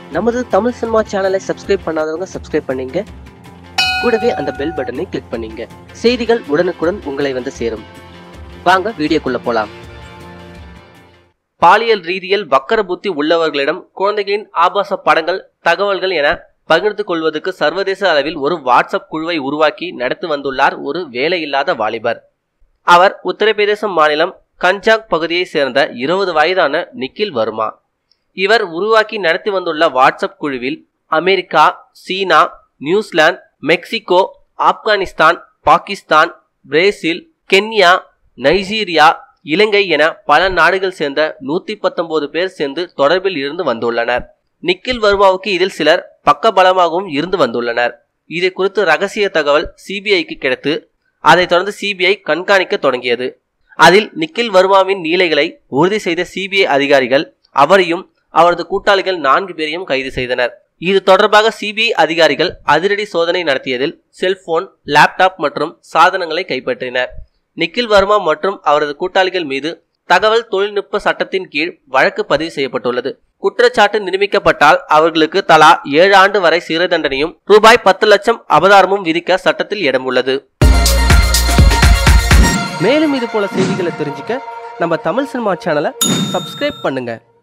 நமது தமிழ் சினிமா சேனலை சப்ஸ்கிரைப் பண்ணாதவங்க சப்ஸ்கிரைப் பண்ணீங்க கூடவே அந்த பெல் பட்டனை கிளிக் பண்ணீங்க செய்திகள் உடனுக்குடன் உங்களை வந்து சேரும் வாங்க வீடியோக்குள்ள போலாம் பாலியல் ரீதியில் வக்கர புத்தி உள்ளவர்களிடம் குழந்தைகளின் ஆபாச படங்கள் தகவல்கள் என பகிர்ந்து கொள்வதற்கு சர்வதேச அளவில் ஒரு வாட்ஸ்அப் குழுவை உருவாக்கி நடத்தி வந்துள்ளார் ஒரு வேலையில்லாத வாலிபர் அவர் உத்தரப்பிரதேசம் மாநிலம் கஞ்சாக் பகுதியைச் சேர்ந்த இருபது வயதான நிக்கில் வர்மா இவர் உருவாக்கி நடத்தி வந்துள்ள வாட்ஸ்அப் குழுவில் அமெரிக்கா சீனா New Zealand Mexico Afghanistan Pakistan Brazil Kenya Nigeria Ilangai என பல நாடுகள் சேர்ந்த நூத்தி பத்தொன்பது பேர் சேர்ந்து தொடர்பில் இருந்து வந்துள்ளனர் நிக்கில் வர்மாவுக்கு இதில் சிலர் பக்கபலமாகவும் இருந்து வந்துள்ளனர் இதை குறித்து ரகசிய தகவல் சிபிஐக்கு கிடைத்து அதைத் தொடர்ந்து சிபிஐ கண்காணிக்க தொடங்கியது அதில் நிக்கில் வர்மாவின் நீலைகளை உறுதி செய்த சிபிஐ அதிகாரிகள் அவரையும் அவரது கூட்டாளிகள் நான்கு பேரையும் கைது செய்தனர் இது தொடர்பாக சிபிஐ அதிகாரிகள் அதிரடி சோதனை நடத்தியதில் செல்போன் லேப்டாப் மற்றும் சாதனங்களை கைப்பற்றினர் நிக்கில் வர்மா மற்றும் அவரது கூட்டாளிகள் மீது தகவல் தொழில்நுட்ப சட்டத்தின் கீழ் வழக்கு பதிவு செய்யப்பட்டுள்ளது குற்றச்சாட்டு நிரூபிக்கப்பட்டால் அவர்களுக்கு தலா ஏழு ஆண்டு வரை சிறை தண்டனையும் ரூபாய் பத்து லட்சம் அபதாரமும் விதிக்க சட்டத்தில் இடம் உள்ளது மேலும் இது போல செய்திகளை தெரிஞ்சுக்க நம்ம தமிழ் சினிமா சேனலை சப்ஸ்கிரைப் பண்ணுங்க